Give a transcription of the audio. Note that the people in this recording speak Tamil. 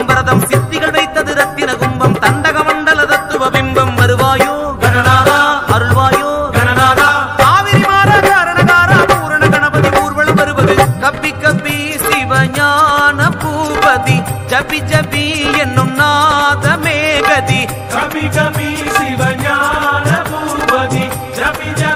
வரதம் சித்திகள் வைத்தது ரத்தின கும்பம் தண்டக மண்டல தத்துவ பிம்பம் வருவாயோ கணநாதா அருள்வாயோ கணநாதா காவிரி மாற காரணகாரா பூரண கணபதி ஊர்வலம் வருவது கப்பி கப்பி சிவஞான பூபதி ஜபி ஜபி என்னும் நாத மேகதி கபி கபி சிவஞான பூபதி ஜபி ஜபி